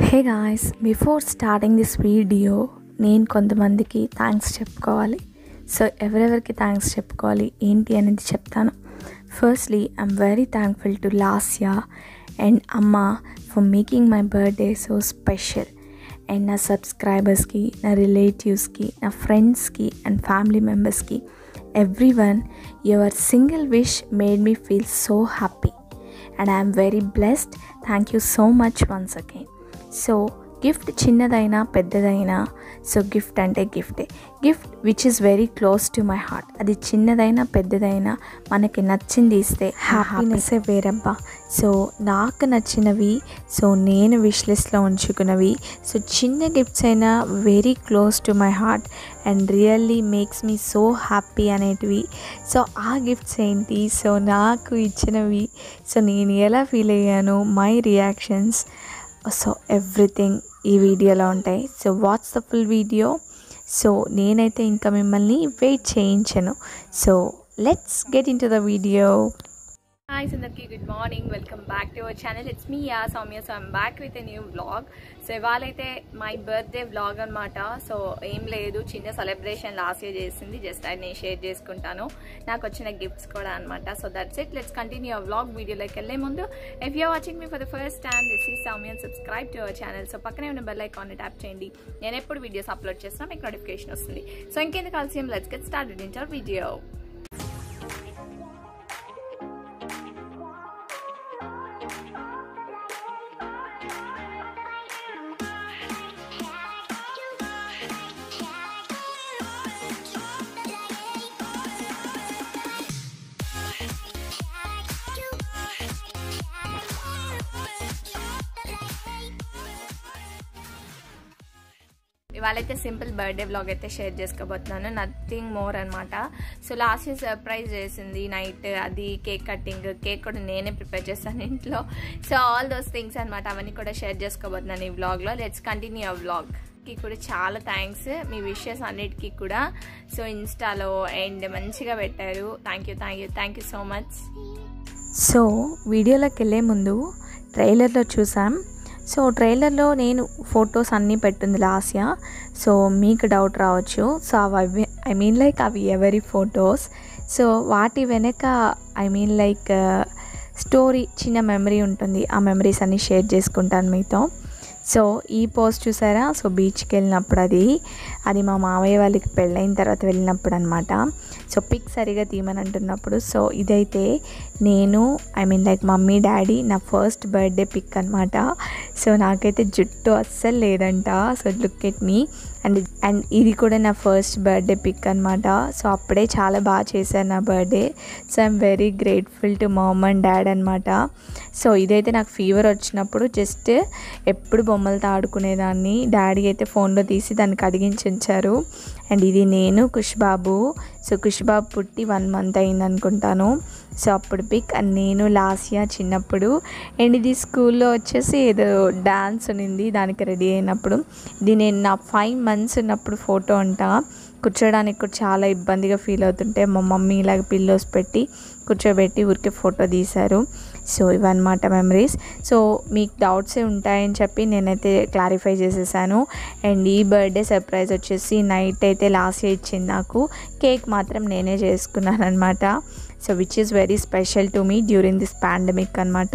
Hey guys before starting this video నేను కొంతమందికి thanks చెప్పుకోవాలి సో ఎవరెవరికి థ్యాంక్స్ చెప్పుకోవాలి ఏంటి అనేది చెప్తాను firstly I'm very thankful to Lasya and అమ్మ for making my birthday so special and నా సబ్స్క్రైబర్స్కి నా రిలేటివ్స్కి నా ఫ్రెండ్స్కి అండ్ ఫ్యామిలీ మెంబర్స్కి everyone your single wish made me feel so happy and I'm very blessed thank you so much once again so gift చిన్నదైనా పెద్దదైనా so gift అంటే గిఫ్టే gift which is very close to my heart అది చిన్నదైనా పెద్దదైనా మనకి నచ్చింది ఇస్తే హ్యాపీనెస్సే వేరబ్బా సో నాకు నచ్చినవి సో నేను విష్ లిస్ట్లో ఉంచుకున్నవి సో చిన్న గిఫ్ట్స్ అయినా very close to my heart and really makes me so happy అనేటివి సో ఆ గిఫ్ట్స్ ఏంటి సో నాకు ఇచ్చినవి సో నేను ఎలా ఫీల్ అయ్యాను మై రియాక్షన్స్ సో ఎవ్రీథింగ్ ఈ వీడియోలో ఉంటాయి so what's the full video so నేనైతే ఇంకా మిమ్మల్ని వెయిట్ చేయించను so let's get into the video hi అందరికి good morning welcome back to our channel it's me yeah Soumya so I'm back with a new vlog so ఇవాళైతే my birthday vlog అనమాట so ఏం లేదు చిన్న celebration last year చేసింది just అది నేను share చేసుకుంటాను నాకు వచ్చిన గిఫ్ట్స్ కూడా అనమాట so that's it let's continue our vlog వీడియోలోకి వెళ్ళే ముందు if you watching me for the first time this is Soumya subscribe to our channel so పక్కనే ఉన్న బెల్ ఐకాన్ ట్యాప్ చేయండి నేను ఎప్పుడు వీడియోస్ అప్లోడ్ చేసినా మీకు నోటిఫికేషన్ వస్తుంది సో ఇంకెందుకు కలిసి let's get start in our video ఇవాళైతే సింపుల్ బర్త్డే బ్లాగ్ అయితే షేర్ చేసుకోబోతున్నాను నథింగ్ మోర్ అనమాట సో లాస్ట్ ఇయర్ సర్ప్రైజ్ చేసింది నైట్ అది కేక్ కటింగ్ కేక్ కూడా నేనే ప్రిపేర్ చేస్తాను ఇంట్లో సో ఆల్ దోస్ థింగ్స్ అనమాట అవన్నీ కూడా షేర్ చేసుకోబోతున్నాను ఈ బ్లాగ్లో లెట్స్ కంటిన్యూ ఆ బ్లాగ్ కి కూడా చాలా థ్యాంక్స్ మీ విషెస్ అన్నిటికీ కూడా సో ఇన్స్టాలో అండ్ మంచిగా పెట్టారు thank you thank you thank you so much so వీడియోలోకి వెళ్ళే ముందు ట్రైలర్లో చూసాం సో ట్రైలర్లో నేను ఫొటోస్ అన్నీ పెట్టింది లాస్యా సో మీకు డౌట్ రావచ్చు సో అవి ఐ మీన్ లైక్ అవి ఎవరి ఫొటోస్ సో వాటి వెనక ఐ మీన్ లైక్ స్టోరీ చిన్న మెమరీ ఉంటుంది ఆ మెమరీస్ అన్నీ షేర్ చేసుకుంటాను మీతో సో ఈ పోస్ట్ చూసారా సో బీచ్కి వెళ్ళినప్పుడు అది అది మా మామయ్య వాళ్ళకి పెళ్ళైన తర్వాత వెళ్ళినప్పుడు అనమాట సో పిక్ సరిగా తీయమని అంటున్నప్పుడు సో ఇదైతే నేను I mean like mummy daddy నా ఫస్ట్ బర్త్డే పిక్ అనమాట సో నాకైతే జుట్టు అస్సలు లేదంట so look at me and and ఇది కూడా నా ఫస్ట్ బర్త్డే పిక్ అనమాట సో అప్పుడే చాలా బాగా చేశాను నా birthday so I'm very grateful to mom and dad అనమాట సో ఇదైతే నాకు ఫీవర్ వచ్చినప్పుడు జస్ట్ ఎప్పుడు బొమ్మలతో ఆడుకునేదాన్ని డాడీ అయితే ఫోన్లో తీసి దాన్ని కడిగించి ఉంచారు అండ్ ఇది నేను కుష్బాబు సో కుష్బాబు పుట్టి వన్ మంత్ అయింది అనుకుంటాను సో అప్పుడు పిక్ అండ్ నేను లాస్ట్ ఇయర్ చిన్నప్పుడు అండ్ ఇది స్కూల్లో వచ్చేసి ఏదో డాన్స్ ఉన్నింది దానికి రెడీ అయినప్పుడు ఇది నేను నా ఫైవ్ మంత్స్ ఉన్నప్పుడు ఫోటో అంట కూర్చోడానికి కూడా చాలా ఇబ్బందిగా ఫీల్ అవుతుంటే మా మమ్మీ ఇలాగ పిల్లోస్ పెట్టి కూర్చోబెట్టి ఊరికే ఫోటో తీశారు సో ఇవన్నమాట మెమరీస్ సో మీకు డౌట్సే ఉంటాయని చెప్పి నేనైతే క్లారిఫై చేసేసాను అండ్ ఈ బర్త్డే సర్ప్రైజ్ వచ్చేసి నైట్ అయితే లాస్ట్ ఇయర్ ఇచ్చింది నాకు కేక్ మాత్రం నేనే చేసుకున్నాను అనమాట so which is very special to me during this pandemic అనమాట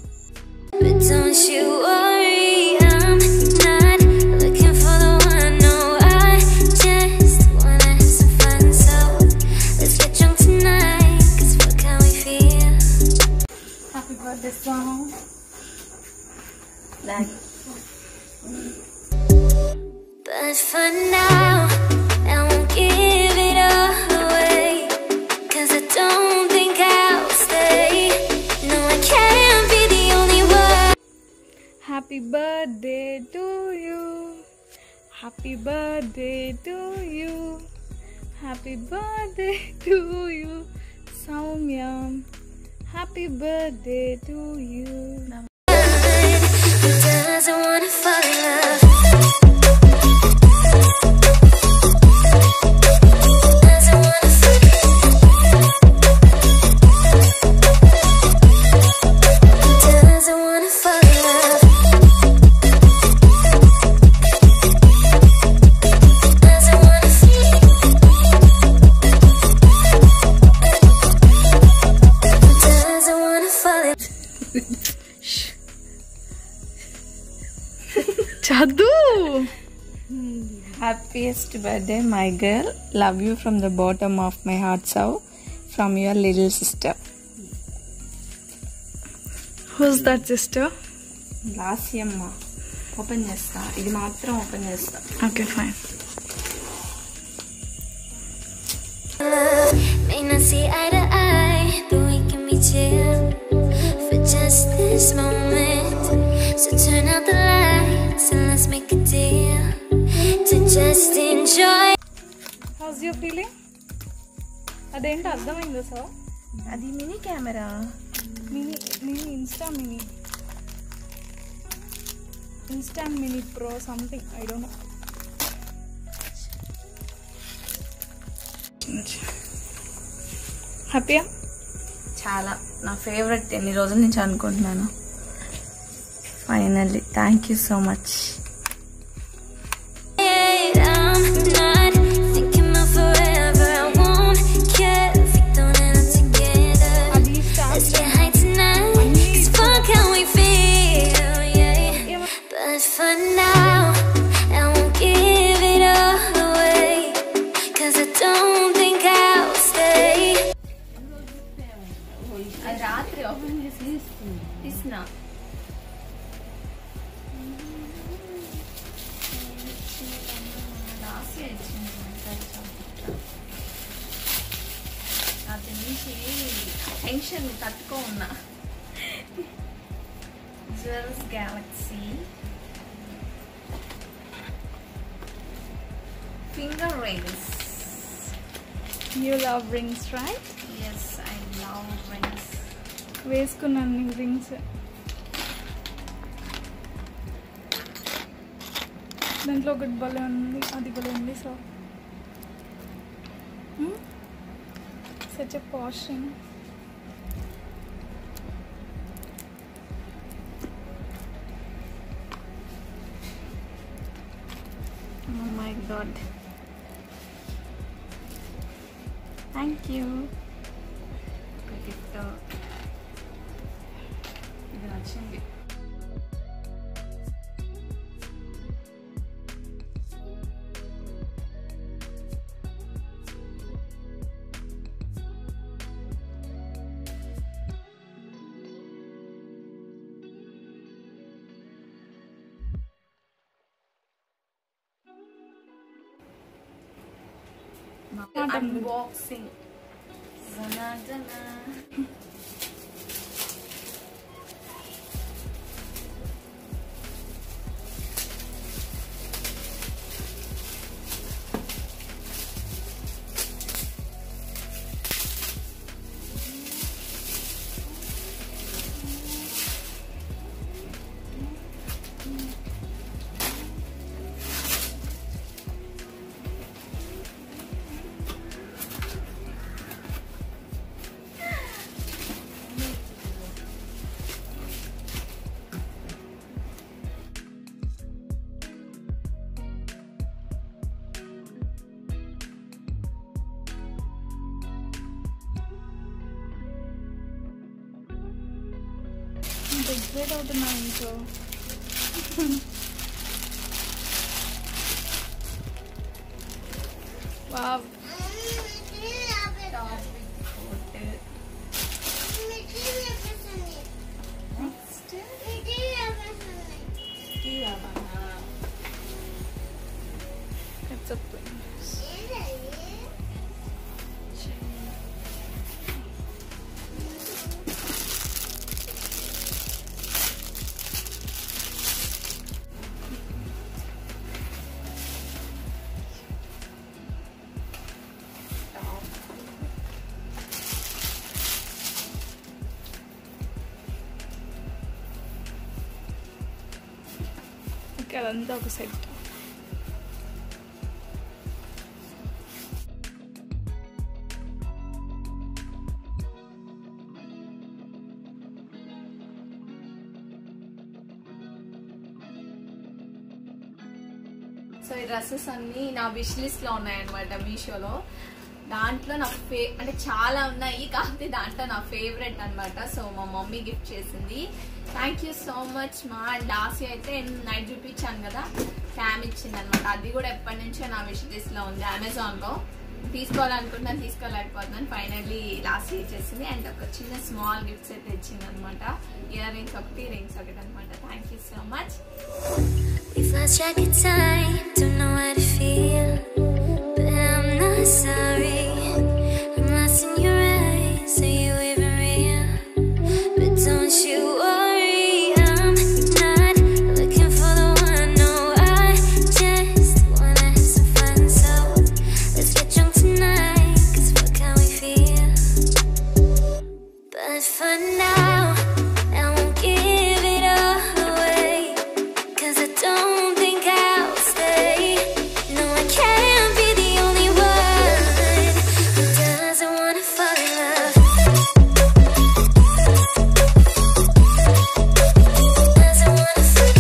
But don't you worry, I'm not looking for the one. No, I just wanna have some fun. So let's get drunk tonight. Cause what can we feel? Happy birthday song But for now, I won't give it all away. Cause I don't think I'll stay. No, I can't be the only one. Happy birthday to you happy birthday to you happy birthday to you Soumya happy birthday to you Who doesn't wanna fall in love? Doesn't wanna fall Doesn't wanna fall in love? చదువు happiest birthday my girl love you from the bottom of my heart so from your little sister who's that sister లాస్యమ్మ open చేస్తా ఇది మాత్రం open చేస్తా okay fine May not see eye to eye, but we can be chill for just this moment. So turn out the lights and let's make a deal to just enjoy. How's your feeling అదేంటి అర్థమైందా sir అది mini camera mini mini insta mini insta mini pro something I don't know హ్యాపీయా చాలా నా favourite ఎన్ని రోజుల నుంచి అనుకుంటున్నాను finally thank you so much I'm not thinking about forever. I won't care if we don't end up together. అది Let's get high tonight. 'cause fuck how we feel, yeah. But for now, I won't give it all away. 'Cause I don't think I'll stay. అది రాత్రి open చేసి తీసిన అది నుంచి tension తట్టుకో ఉన్నా jewels galaxy finger rings you love rings right yes I love rings వేసుకున్నాను నీ రింగ్స్ దాంట్లో ఒకటి భలే ఉంది అది భలే ఉంది so such a posh ring Oh my god. Thank you. Gift ఇది నచ్చింది అన్బాక్సింగ్ జనా జనా ఎగ్జైట్ అవుతున్నా ఇంకో వావ్ ఇట్స్ అప్ ఇక్కడ అదంతా ఒక సెట్ సో ఈ డ్రెస్సెస్ అన్ని నా విష్ లిస్ట్ లో ఉన్నాయన్నమాట మీషోలో దాంట్లో నా ఫే అంటే చాలా ఉన్నాయి కాకపోతే దాంట్లో నా ఫేవరెట్ అన్నమాట సో మా మమ్మీ గిఫ్ట్ చేసింది థ్యాంక్ యూ సో మచ్ మా లాస్ట్ అయితే నైట్ చూపించాను కదా క్యామ్ ఇచ్చింది అనమాట అది కూడా ఎప్పటి నుంచో నా విష్ లిస్ట్ లో ఉంది అమెజాన్ లో తీసుకోవాలనుకుంటున్నాను తీసుకోలేకపోతున్నాను ఫైనల్లీ లాస్ట్ ఇయర్ చేసింది అండ్ ఒక చిన్న స్మాల్ గిఫ్ట్స్ అయితే ఇచ్చింది అనమాట ఇయర్ రింగ్స్ ఒకటి రింగ్స్ ఒకటి అనమాట thank you so much We've lost track of time, don't know how to feel. But I'm not sorry. I'm lost in your eyes, are you even real? But don't you worry, I'm not looking for the one. No, I just wanna have some fun. So let's get drunk tonight, cause fuck how we feel. But for now, I won't give it all away. Cause I don't think I'll stay. No, I can't be the only one who doesn't wanna fall in love. Doesn't wanna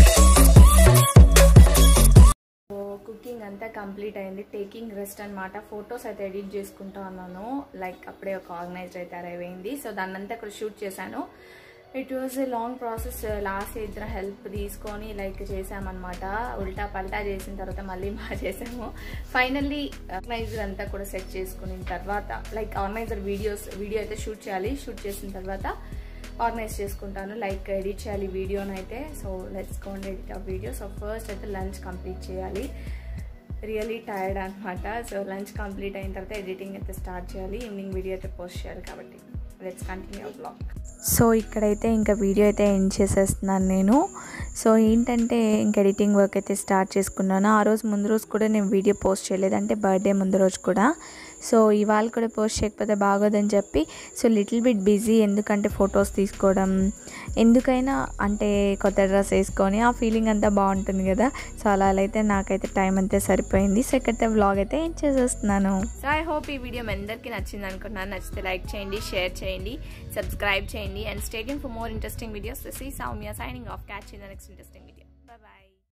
so cooking అంతా complete అయింది taking rest అనమాట photos అయితే edit చేసుకుంటా ఉన్నాను like అప్పుడే ఒక organiser అయితే arrive అయింది సో దాన్ని అంతా ఇక్కడ షూట్ చేశాను it was a long process last ఇద్దరు హెల్ప్ తీసుకొని లైక్ చేసామన్నమాట ఉల్టా పల్టా చేసిన తర్వాత మళ్ళీ బాగా చేసాము ఫైనల్లీ ఆర్గనైజర్ అంతా కూడా సెట్ చేసుకున్న తర్వాత లైక్ ఆర్గనైజర్ వీడియోస్ వీడియో అయితే షూట్ చేయాలి షూట్ చేసిన తర్వాత ఆర్గనైజ్ చేసుకుంటాను లైక్ ఎడిట్ చేయాలి వీడియోని అయితే so let's go and edit ఆ వీడియో సో ఫస్ట్ అయితే లంచ్ కంప్లీట్ చేయాలి రియలీ టైర్డ్ అనమాట సో లంచ్ కంప్లీట్ అయిన తర్వాత ఎడిటింగ్ అయితే స్టార్ట్ చేయాలి ఈవినింగ్ వీడియో అయితే పోస్ట్ చేయాలి కాబట్టి లెట్స్ కంటిన్యూ బ్లాగ్ సో ఇక్కడైతే ఇంకా వీడియో అయితే ఎండ్ చేసేస్తున్నాను నేను సో ఏంటంటే ఇంక ఎడిటింగ్ వర్క్ అయితే స్టార్ట్ చేసుకున్నాను ఆ రోజు ముందు రోజు కూడా నేను వీడియో పోస్ట్ చేయలేదు అంటే బర్త్డే ముందు రోజు కూడా సో ఇవాళ కూడా పోస్ట్ చేయకపోతే బాగోదని చెప్పి సో లిటిల్ బిట్ బిజీ ఎందుకంటే ఫొటోస్ తీసుకోవడం ఎందుకైనా అంటే కొత్త డ్రెస్ వేసుకొని ఆ ఫీలింగ్ అంతా బాగుంటుంది కదా సో అలా అయితే నాకైతే టైం అంతే సరిపోయింది సో ఇక్కడైతే వ్లాగ్ అయితే ఏం చేసేస్తున్నాను సో ఐ హోప్ ఈ వీడియో మీ అందరికీ నచ్చింది అనుకుంటున్నాను నచ్చితే లైక్ చేయండి షేర్ చేయండి సబ్స్క్రైబ్ చేయండి and stay tuned for more interesting videos see Soumya signing off catch in the next interesting video